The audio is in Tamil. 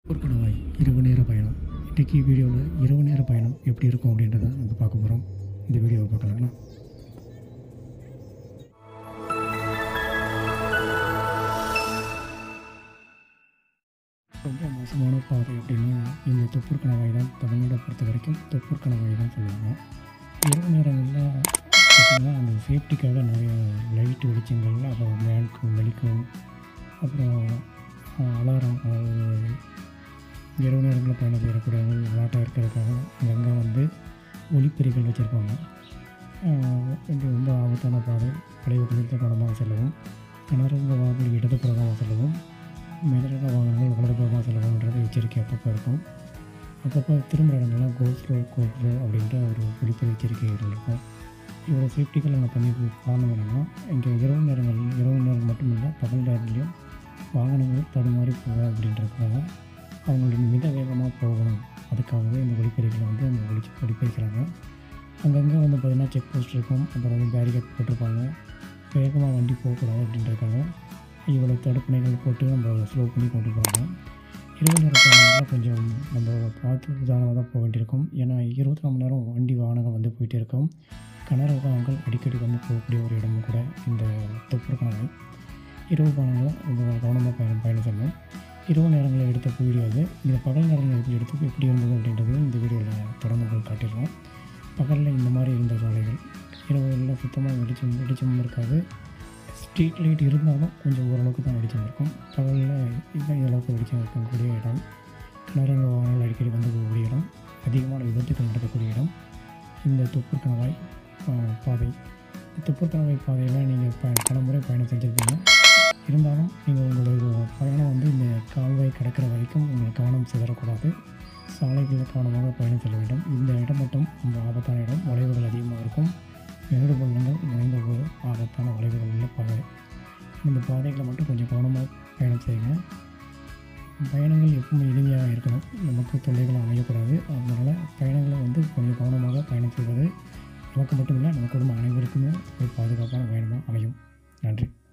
ஒரு கணவாய் இரவு நேர பயணம் இன்றைக்கி வீடியோவில் இரவு நேர பயணம் எப்படி இருக்கும் அப்படின்றத நம்ம பார்க்க போகிறோம் இந்த வீடியோவை பார்க்கலாங்களா ரொம்ப மோசமான பாதை அப்படின்னா இந்த தொப்பூர் கணவாய் தான் தமிழ்நாட்டை பொறுத்த வரைக்கும் தொப்பூர் கணவாய் தான் சொல்லுவாங்க இரவு நேரங்களில் பார்த்திங்கன்னா அந்த சேஃப்டிக்காக நிறைய லைட் வெளிச்சங்கள் அப்புறம் மேன்க்கும் வெளிக்கும் அப்புறம் அலாரம் அதாவது இரவு நேரங்களில் பயணம் செய்யக்கூடியவங்க அலாட்டாக இருக்கிறதுக்காக அங்கங்கே வந்து ஒளிப்பெறிகள் வச்சுருப்பாங்க இது ரொம்ப ஆபத்தான பாதை வளைவுகளில் கவனமாக செல்லவும் கனரக வாகனம் இடதுபுறமாக செல்லவும் மிதரக வாகனங்கள் வலதுபுறமாக செல்லவும்ன்றது எச்சரிக்கை அப்பப்போ இருக்கும் அப்பப்போ திரும்புகிற இடங்கள்லாம் கோஸ்லோ கோஸ்லோ அப்படின்ற ஒரு ஒளிப்பெறி எச்சரிக்கைகள் இருக்கும் இவ்வளோ சேஃப்டிகள் நாங்கள் பண்ணியிருக்க காரணம் என்னென்னா இங்கே இரவு நேரங்கள் இரவு நேரம் மட்டும் இல்லை பகல் நேரத்துலையும் வாகனங்கள் தடுமாறி போகும் அப்படின்றதுக்காக அவங்களுடைய மிக வேகமாக போகணும் அதுக்காகவே இந்த ஒளிப்பெறிகளை வந்து அந்த ஒளி ஒளிப்பெருக்கிறாங்க அங்கங்கே வந்து பார்த்திங்கன்னா செக் போஸ்ட் இருக்கும் அப்புறம் வந்து பேரிகேட் போட்டிருப்பாங்க வேகமாக வண்டி போகக்கூடாது அப்படின்றதுக்காக இவ்வளோ தடுப்பணைகள் போட்டு நம்ம ஸ்லோ பண்ணி கொண்டு போகிறாங்க இரவு நேர பயணங்களில் கொஞ்சம் நம்ம பார்த்து உதாரணமாக தான் போக வேண்டியிருக்கும் ஏன்னா இருபத்தி நாலு மணி நேரம் வண்டி வாகனங்கள் வந்து போயிட்டே இருக்கும் கனரகங்கள் அடிக்கடி வந்து போகக்கூடிய ஒரு இடமும் கூட இந்த தொப்பூர் கணவாய் இரவு பயணங்களை ரொம்ப கவனமாக பயணம் பயணம் செய்யணும் இரவு நேரங்களில் எடுத்த வீடியோ அது இந்த பகல் நேரங்களில் எடுத்து எடுத்து எப்படி இருந்தது அப்படின்றது இந்த வீடியோவில் தொடர்ந்து உங்களுக்கு காட்டிடுவோம் பகலில் இந்த மாதிரி இருந்த சாலைகள் இரவுகளில் சுத்தமாக வெளிச்சம் வெளிச்சமும் இருக்காது ஸ்ட்ரீட் லைட் இருந்தாலும் கொஞ்சம் ஓரளவுக்கு தான் வெளிச்சம் இருக்கும் பகலில் இதுதான் அளவுக்கு வெளிச்சம் இருக்கக்கூடிய இடம் கிணறுங்க வாகனங்கள் அடிக்கடி வந்து போகக்கூடிய இடம் அதிகமான விபத்துகள் நடக்கக்கூடிய இடம் இந்த தொப்பூர் கணவாய் ஆஹ், பாதை இந்த தொப்பூர் கணவாய் பாதையில் நீங்கள் ப பல முறை பயணம் செஞ்சுருப்பீங்க இருந்தாலும் நீங்கள் உங்களுடைய பயணம் வந்து இந்த கால்வாய் கடக்கிற வரைக்கும் உங்கள் கவனம் சிதறக்கூடாது சாலைகளில் கவனமாக பயணம் செல்ல வேண்டும் இந்த இடம் மட்டும் ரொம்ப ஆபத்தான இடம் வளைவுகள் அதிகமாக இருக்கும் மேடு பள்ளங்கள் நிறைந்த ஒரு ஆபத்தான வளைவுகள் உள்ள பாதை இந்த பாதைகளை மட்டும் கொஞ்சம் கவனமாக பயணம் செய்யுங்க பயணங்கள் எப்பவுமே எளிமையாக இருக்கணும் நமக்கு தொல்லைகள் அமையக்கூடாது அதனால் பயணங்களை வந்து கொஞ்சம் கவனமாக பயணம் செய்வது நமக்கு மட்டும் இல்லை நம்ம குடும்பம் அனைவருக்குமே ஒரு பாதுகாப்பான பயணமாக அமையும் நன்றி